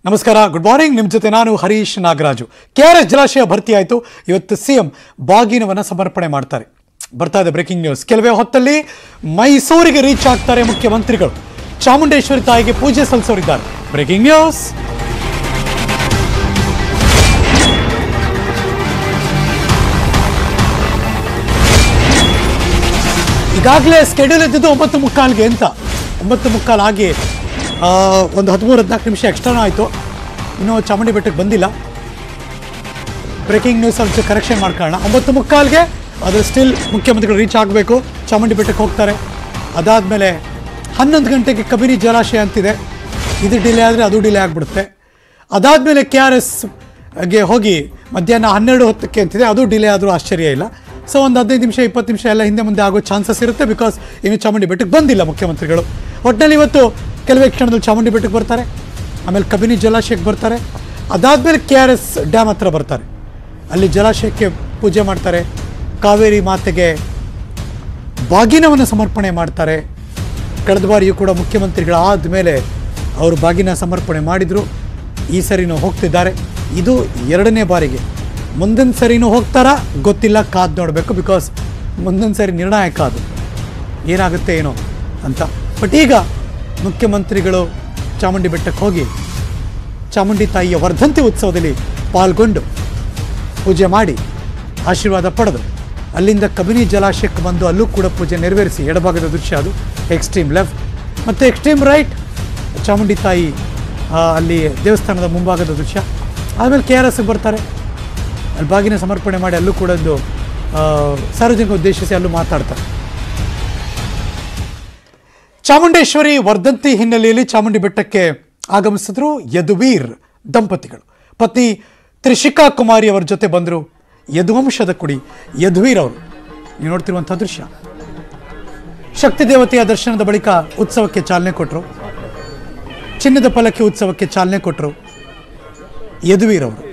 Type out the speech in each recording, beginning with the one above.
ನಮಸ್ಕಾರ good morning ನಿಮ್ಮ ಜೊತೆ ನಾನು Harish Nagaraju K R S ಜಲಾಶಯ ಭರ್ತಿ ಆಯಿತು ಇವತ್ತು ಸಿ ಎಂ ಬಾಗಿನವನ್ನು ಸಮರ್ಪಣೆ ಮಾಡ್ತಾರೆ ಬರ್ತಾ ಇದೆ ಬ್ರೇಕಿಂಗ್ ನ್ಯೂಸ್ ಕೆಲವೇ ಹೊತ್ತಲ್ಲಿ ಮೈಸೂರಿಗೆ ರೀಚ್ ಆಗ್ತಾರೆ ಮುಖ್ಯಮಂತ್ರಿಗಳು ಚಾಮುಂಡೇಶ್ವರಿ ತಾಯಿಗೆ ಪೂಜೆ ಸಲ್ಲಿಸೋರಿದ್ದಾರೆ ಬ್ರೇಕಿಂಗ್ ನ್ಯೂಸ್ ಈಗಾಗಲೇ ಸ್ಕೆಡ್ಯೂಲ್ ಇದ್ದಿದ್ದು ಒಂಬತ್ತು ಮುಕ್ಕಾಲ್ಗೆ ಅಂತ ಒಂಬತ್ತು ಮುಕ್ಕಾಲು ಆಗಿ ಆ, ಒಂದು ಹದಿಮೂರು ಹದಿನಾಲ್ಕು ನಿಮಿಷ ಎಕ್ಸ್ಟ್ರಾನ ಆಯಿತು ಇನ್ನೂ ಚಾಮುಂಡಿ ಬೆಟ್ಟಕ್ಕೆ ಬಂದಿಲ್ಲ ಬ್ರೇಕಿಂಗ್ ನ್ಯೂಸ್ ಸ್ವಲ್ಪ ಕರೆಕ್ಷನ್ ಮಾಡ್ಕೊಳ್ಳೋಣ ಒಂಬತ್ತು ಮುಕ್ಕಾಲ್ಗೆ ಅದು ಸ್ಟಿಲ್ ಮುಖ್ಯಮಂತ್ರಿಗಳು ರೀಚ್ ಆಗಬೇಕು ಚಾಮುಂಡಿ ಬೆಟ್ಟಕ್ಕೆ ಹೋಗ್ತಾರೆ ಅದಾದಮೇಲೆ ಹನ್ನೊಂದು ಗಂಟೆಗೆ ಕಬಿನಿ ಜಲಾಶಯ ಅಂತಿದೆ ಇದು ಡಿಲೇ ಆದರೆ ಅದು ಡಿಲೇ ಆಗಿಬಿಡುತ್ತೆ ಅದಾದಮೇಲೆ ಕೆ ಆರ್ ಎಸ್ಗೆ ಹೋಗಿ ಮಧ್ಯಾಹ್ನ ಹನ್ನೆರಡು ಹೊತ್ತಕ್ಕೆ ಅಂತಿದೆ ಅದು ಡಿಲೇ ಆದರೂ ಆಶ್ಚರ್ಯ ಇಲ್ಲ ಸೊ ಒಂದು ಹದಿನೈದು ನಿಮಿಷ ಇಪ್ಪತ್ತು ನಿಮಿಷ ಎಲ್ಲ ಹಿಂದೆ ಮುಂದೆ ಆಗೋ ಚಾನ್ಸಸ್ ಇರುತ್ತೆ ಬಿಕಾಸ್ ಇನ್ನು ಚಾಮುಂಡಿ ಬೆಟ್ಟಕ್ಕೆ ಬಂದಿಲ್ಲ ಮುಖ್ಯಮಂತ್ರಿಗಳು ಒಟ್ಟಿನಲ್ಲಿ ಇವತ್ತು ಕೆಲವೇ ಕ್ಷಣದಲ್ಲಿ ಚಾಮುಂಡಿ ಬೆಟ್ಟಕ್ಕೆ ಬರ್ತಾರೆ ಆಮೇಲೆ ಕಬಿನಿ ಜಲಾಶಯಕ್ಕೆ ಬರ್ತಾರೆ ಅದಾದಮೇಲೆ ಕೆ ಆರ್ ಎಸ್ ಡ್ಯಾಮ್ ಹತ್ರ ಬರ್ತಾರೆ ಅಲ್ಲಿ ಜಲಾಶಯಕ್ಕೆ ಪೂಜೆ ಮಾಡ್ತಾರೆ ಕಾವೇರಿ ಮಾತೆಗೆ ಬಾಗಿನವನ್ನು ಸಮರ್ಪಣೆ ಮಾಡ್ತಾರೆ ಕಳೆದ ಬಾರಿಯೂ ಕೂಡ ಮುಖ್ಯಮಂತ್ರಿಗಳಾದ ಮೇಲೆ ಅವರು ಬಾಗಿನ ಸಮರ್ಪಣೆ ಮಾಡಿದರು ಈ ಸರಿನೂ ಹೋಗ್ತಿದ್ದಾರೆ ಇದು ಎರಡನೇ ಬಾರಿಗೆ ಮುಂದಿನ ಸರಿನೂ ಹೋಗ್ತಾರಾ ಗೊತ್ತಿಲ್ಲ ಕಾದು ನೋಡಬೇಕು ಬಿಕಾಸ್ ಮುಂದಿನ ಸರಿ ನಿರ್ಣಾಯಕ ಅದು ಏನಾಗುತ್ತೆ ಏನೋ ಅಂತ ಬಟ್ ಈಗ ಮುಖ್ಯಮಂತ್ರಿಗಳು ಚಾಮುಂಡಿ ಬೆಟ್ಟಕ್ಕೆ ಹೋಗಿ ಚಾಮುಂಡಿ ತಾಯಿಯ ವರ್ಧಂತಿ ಉತ್ಸವದಲ್ಲಿ ಪಾಲ್ಗೊಂಡು ಪೂಜೆ ಮಾಡಿ ಆಶೀರ್ವಾದ ಪಡೆದು ಅಲ್ಲಿಂದ ಕಬಿನಿ ಜಲಾಶಯಕ್ಕೆ ಬಂದು ಅಲ್ಲೂ ಕೂಡ ಪೂಜೆ ನೆರವೇರಿಸಿ ಎಡಭಾಗದ ದೃಶ್ಯ ಅದು ಎಕ್ಸ್ಟ್ರೀಮ್ ಲೆಫ್ಟ್ ಮತ್ತು ಎಕ್ಸ್ಟ್ರೀಮ್ ರೈಟ್ ಚಾಮುಂಡಿ ತಾಯಿ ಆ, ಅಲ್ಲಿ ದೇವಸ್ಥಾನದ ಮುಂಭಾಗದ ದೃಶ್ಯ ಆಮೇಲೆ ಕೆ ಆರ್ ಎಸ್ಗೆ ಬರ್ತಾರೆ ಅಲ್ಲಿ ಬಾಗಿನ ಸಮರ್ಪಣೆ ಮಾಡಿ ಅಲ್ಲೂ ಕೂಡ ಒಂದು ಆ, ಸಾರ್ವಜನಿಕ ಉದ್ದೇಶಿಸಿ ಅಲ್ಲೂ ಮಾತಾಡ್ತಾರೆ ಚಾಮುಂಡೇಶ್ವರಿ ವರ್ಧಂತಿ ಹಿನ್ನೆಲೆಯಲ್ಲಿ ಚಾಮುಂಡಿ ಬೆಟ್ಟಕ್ಕೆ ಆಗಮಿಸಿದ್ರು ಯದುವೀರ್ ದಂಪತಿಗಳು ಪತ್ನಿ ತ್ರಿಷಿಕಾ ಕುಮಾರಿ ಅವರ ಜೊತೆ ಬಂದರು ಯದುವಂಶದ ಕುಡಿ ಯದುವೀರ್ ಅವರು ನೀವು ನೋಡ್ತಿರುವಂಥ ದೃಶ್ಯ ಶಕ್ತಿ ದೇವತೆಯ ದರ್ಶನದ ಬಳಿಕ ಉತ್ಸವಕ್ಕೆ ಚಾಲನೆ ಕೊಟ್ಟರು ಚಿನ್ನದ ಪಲ್ಲಕ್ಕಿ ಉತ್ಸವಕ್ಕೆ ಚಾಲನೆ ಕೊಟ್ಟರು ಯದುವೀರ್ ಅವರು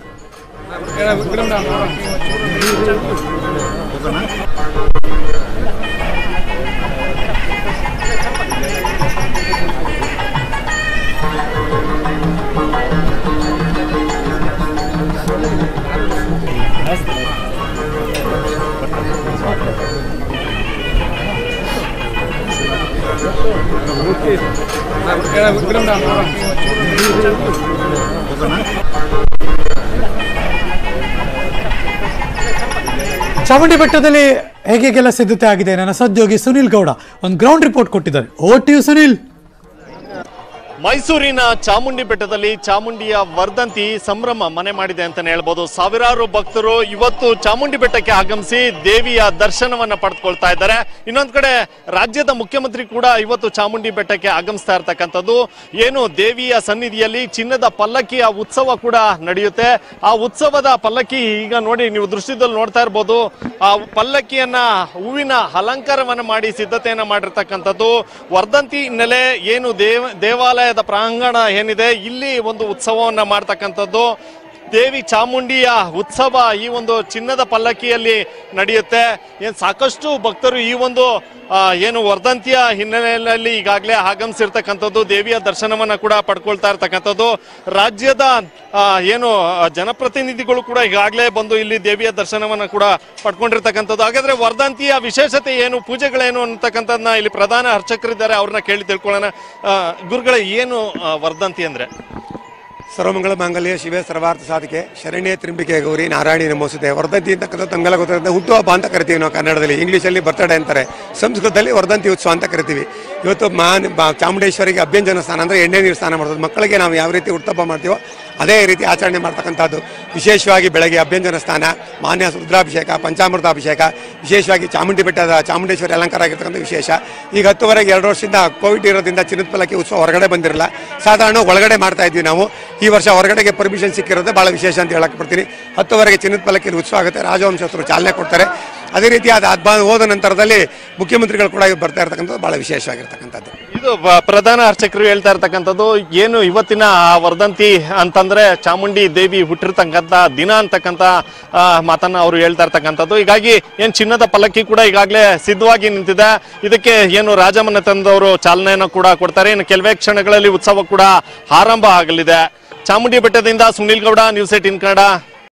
ಚಾಮುಂಡಿ ಬೆಟ್ಟದಲ್ಲಿ ಹೇಗೆಲ್ಲ ಸಿದ್ಧತೆ ಆಗಿದೆ ನನ್ನ ಸಹೋದ್ಯೋಗಿ ಸುನಿಲ್ ಗೌಡ ಒಂದು ಗ್ರೌಂಡ್ ರಿಪೋರ್ಟ್ ಕೊಟ್ಟಿದ್ದಾರೆ ಓ ಟಿ ಯು ಸುನಿಲ್ ಮೈಸೂರಿನ ಚಾಮುಂಡಿ ಬೆಟ್ಟದಲ್ಲಿ ಚಾಮುಂಡಿಯ ವರ್ಧಂತಿ ಸಂಭ್ರಮ ಮನೆ ಮಾಡಿದೆ ಅಂತಾನೆ ಹೇಳ್ಬೋದು ಸಾವಿರಾರು ಭಕ್ತರು ಇವತ್ತು ಚಾಮುಂಡಿ ಬೆಟ್ಟಕ್ಕೆ ಆಗಮಿಸಿ ದೇವಿಯ ದರ್ಶನವನ್ನ ಪಡೆದುಕೊಳ್ತಾ ಇದ್ದಾರೆ ಇನ್ನೊಂದ್ ಕಡೆ ರಾಜ್ಯದ ಮುಖ್ಯಮಂತ್ರಿ ಕೂಡ ಇವತ್ತು ಚಾಮುಂಡಿ ಬೆಟ್ಟಕ್ಕೆ ಆಗಮಿಸ್ತಾ ಇರ್ತಕ್ಕಂಥದ್ದು ಏನು ದೇವಿಯ ಸನ್ನಿಧಿಯಲ್ಲಿ ಚಿನ್ನದ ಪಲ್ಲಕ್ಕಿಯ ಉತ್ಸವ ಕೂಡ ನಡೆಯುತ್ತೆ ಆ ಉತ್ಸವದ ಪಲ್ಲಕ್ಕಿ ಈಗ ನೋಡಿ ನೀವು ದೃಶ್ಯದಲ್ಲಿ ನೋಡ್ತಾ ಇರ್ಬೋದು ಆ ಪಲ್ಲಕ್ಕಿಯನ್ನ ಹೂವಿನ ಅಲಂಕಾರವನ್ನ ಮಾಡಿ ಸಿದ್ಧತೆಯನ್ನ ಮಾಡಿರ್ತಕ್ಕಂಥದ್ದು ವರ್ಧಂತಿ ಹಿನ್ನೆಲೆ ಏನು ದೇವ ದೇವಾಲಯದ ಪ್ರಾಂಗಣ ಏನಿದೆ ಇಲ್ಲಿ ಒಂದು ಉತ್ಸವವನ್ನ ಮಾಡ್ತಕ್ಕಂಥದ್ದು ದೇವಿ ಚಾಮುಂಡಿಯ ಉತ್ಸವ ಈ ಒಂದು ಚಿನ್ನದ ಪಲ್ಲಕ್ಕಿಯಲ್ಲಿ ನಡೆಯುತ್ತೆ ಏನ್ ಸಾಕಷ್ಟು ಭಕ್ತರು ಈ ಒಂದು ಆ, ಏನು ವರ್ಧಂತಿಯ ಹಿನ್ನೆಲೆಯಲ್ಲಿ ಈಗಾಗಲೇ ಆಗಮಿಸಿರ್ತಕ್ಕಂಥದ್ದು ದೇವಿಯ ದರ್ಶನವನ್ನ ಕೂಡ ಪಡ್ಕೊಳ್ತಾ ಇರ್ತಕ್ಕಂಥದ್ದು ರಾಜ್ಯದ ಆ, ಏನು ಆ, ಜನಪ್ರತಿನಿಧಿಗಳು ಕೂಡ ಈಗಾಗಲೇ ಬಂದು ಇಲ್ಲಿ ದೇವಿಯ ದರ್ಶನವನ್ನ ಕೂಡ ಪಡ್ಕೊಂಡಿರ್ತಕ್ಕಂಥದ್ದು ಹಾಗಾದ್ರೆ ವರ್ಧಂತಿಯ ವಿಶೇಷತೆ ಏನು ಪೂಜೆಗಳೇನು ಅಂತಕ್ಕಂಥದ್ದನ್ನ ಇಲ್ಲಿ ಪ್ರಧಾನ ಅರ್ಚಕರಿದ್ದಾರೆ ಅವ್ರನ್ನ ಕೇಳಿ ತಿಳ್ಕೊಳ್ಳೋಣ ಆ, ಗುರುಗಳೇ ಏನು ಆ, ವರ್ಧಂತಿ ಅಂದ್ರೆ ಸರ್ವಮಂಗಳ ಮಾಂಗಲ್ಯ ಶಿವೆ ಸರ್ವಾರ್ಥ ಸಾಧಿಕೆ ಶರಣ್ಯ ತ್ರಿಂಬಿಕೆ ಗೌರಿ ನಾರಾಯಣಿ ನಮೋಸುತ್ತೆ ವರ್ಧಂತಿ ಅಂತಕ್ಕಂಥ ತಮ್ಗೆಲ್ಲ ಗೊತ್ತಿರುತ್ತೆ ಹುಟ್ಟುಹಬ್ಬ ಅಂತ ಕರಿತೀವಿ ನಾವು ಕನ್ನಡದಲ್ಲಿ ಇಂಗ್ಲೀಷಲ್ಲಿ ಬರ್ತಡೇ ಅಂತಾರೆ ಸಂಸ್ಕೃತದಲ್ಲಿ ವರ್ಧಂತಿ ಉತ್ಸವ ಅಂತ ಕರಿತೀವಿ ಇವತ್ತು ಮಾನ್ ಬಾ- ಚಾಮುಂಡೇಶ್ವರಿಗೆ ಅಭ್ಯಂಜನ ಸ್ನಾನ ಅಂದರೆ ಎಣ್ಣೆ ನೀರು ಸ್ನಾನ ಮಾಡೋದು ಮಕ್ಕಳಿಗೆ ನಾವು ಯಾವ ರೀತಿ ಹುಟ್ಟುಹಬ್ಬ ಮಾಡ್ತೀವೋ ಅದೇ ರೀತಿ ಆಚರಣೆ ಮಾಡ್ತಕ್ಕಂಥದ್ದು ವಿಶೇಷವಾಗಿ ಬೆಳಗ್ಗೆ ಅಭ್ಯಂಜನ ಸ್ನಾನ ಮಾನ್ಯ ರುದ್ರಾಭಿಷೇಕ ಪಂಚಾಮೃತಾಭಿಷೇಕ ವಿಶೇಷವಾಗಿ ಚಾಮುಂಡಿ ಬೆಟ್ಟದ ಚಾಮುಂಡೇಶ್ವರಿ ಅಲಂಕಾರ ಆಗಿರ್ತಕ್ಕಂಥ ವಿಶೇಷ ಈಗ ಹತ್ತುವರೆಗೆ ಎರಡು ವರ್ಷದಿಂದ ಕೋವಿಡ್ ಇರೋದ್ರಿಂದ ಚಿನ್ನದ ಪಲ್ಲಕ್ಕಿ ಉತ್ಸವ ಹೊರಗಡೆ ಬಂದಿರಲ್ಲ ಸಾಧಾರಣ ಒಳಗಡೆ ಮಾಡ್ತಾ ಇದ್ವಿ ನಾವು ಈ ವರ್ಷ ಹೊರಗಡೆಗೆ ಪರ್ಮಿಷನ್ ಸಿಕ್ಕಿರೋದೇ ಭಾಳ ವಿಶೇಷ ಅಂತ ಹೇಳಕ್ ಬರ್ತೀನಿ ಹತ್ತುವರೆಗೆ ಚಿನ್ನದ ಪಲ್ಲಕ್ಕಿ ಉತ್ಸವ ಆಗುತ್ತೆ ರಾಜವಂಶಸ್ಥರು ಚಾಲನೆ ಕೊಡ್ತಾರೆ ಅದೇ ರೀತಿ ಅದು ಅದ್ ಬ- ಹೋದ ನಂತರದಲ್ಲಿ ಮುಖ್ಯಮಂತ್ರಿಗಳು ಕೂಡ ಇವತ್ತು ಬರ್ತಾ ಇರ್ತಕ್ಕಂಥದ್ದು ಭಾಳ ವಿಶೇಷವಾಗಿರ್ತಕ್ಕಂಥದ್ದು ಇದು ಬ- ಪ್ರಧಾನ ಅರ್ಚಕರು ಹೇಳ್ತಾ ಇರ್ತಕ್ಕಂಥದ್ದು ಏನು ಇವತ್ತಿನ ಆ ವರ್ಧಂತಿ ಅಂತಂದ್ರೆ ಚಾಮುಂಡಿ ದೇವಿ ಹುಟ್ಟಿರ್ತಕ್ಕಂಥ ದಿನ ಅಂತಕ್ಕಂಥ ಆ, ಮಾತನ್ನ ಅವರು ಹೇಳ್ತಾ ಇರ್ತಕ್ಕಂಥದ್ದು ಹೀಗಾಗಿ ಏನ್ ಚಿನ್ನದ ಪಲ್ಲಕ್ಕಿ ಕೂಡ ಈಗಾಗಲೇ ಸಿದ್ಧವಾಗಿ ನಿಂತಿದೆ ಇದಕ್ಕೆ ಏನು ರಾಜಮನೆತನದವರು ಚಾಲನೆಯನ್ನು ಕೂಡ ಕೊಡ್ತಾರೆ ಇನ್ನು ಕೆಲವೇ ಕ್ಷಣಗಳಲ್ಲಿ ಉತ್ಸವ ಕೂಡ ಆರಂಭ ಆಗಲಿದೆ ಚಾಮುಂಡಿ ಬೆಟ್ಟದಿಂದ ಸುನಿಲ್ ಗೌಡ ನ್ಯೂಸ್ ಏಟಿನ್ ಕನ್ನಡ